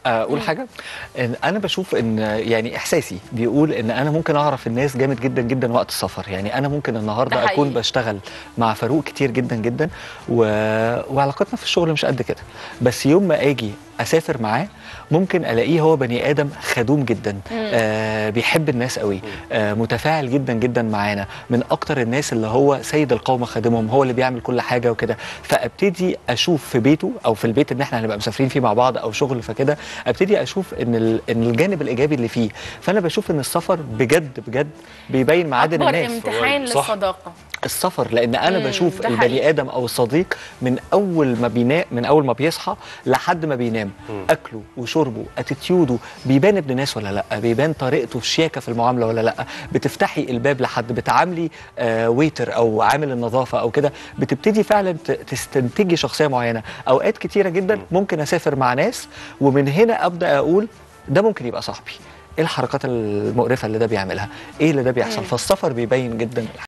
اقول حاجه إن انا بشوف ان يعني احساسي بيقول ان انا ممكن اعرف الناس جامد جدا جدا وقت السفر يعني انا ممكن ده النهارده حقيقي. اكون بشتغل مع فاروق كتير جدا جدا و... وعلاقتنا في الشغل مش قد كده بس يوم ما اجي اسافر معاه ممكن الاقيه هو بني ادم خدوم جدا آه بيحب الناس قوي آه متفاعل جدا جدا معانا من اكتر الناس اللي هو سيد القوم خادمهم هو اللي بيعمل كل حاجه وكده فابتدي اشوف في بيته او في البيت اللي احنا هنبقى مسافرين فيه مع بعض او شغل فكده ابتدي اشوف ان ال- ان الجانب الايجابي اللي فيه فانا بشوف ان السفر بجد بجد بيبين معادن اكبر الناس امتحان صح. للصداقه السفر لان انا مم، بشوف ده البني حقيقي. ادم او الصديق من اول ما بينام من اول ما بيصحى لحد ما بينام اكله وشربه اتيتيوده بيبان ابن ناس ولا لا بيبان طريقته الشياكه في المعامله ولا لا بتفتحي الباب لحد بتعاملي آه ويتر او عامل النظافه او كده بتبتدي فعلا ت- تستنتجي شخصيه معينه اوقات كتيره جدا ممكن اسافر مع ناس ومن هنا ابدا اقول ده ممكن يبقى صاحبي ايه الحركات المقرفه اللي ده بيعملها ايه اللي ده بيحصل فالسفر بيبين جدا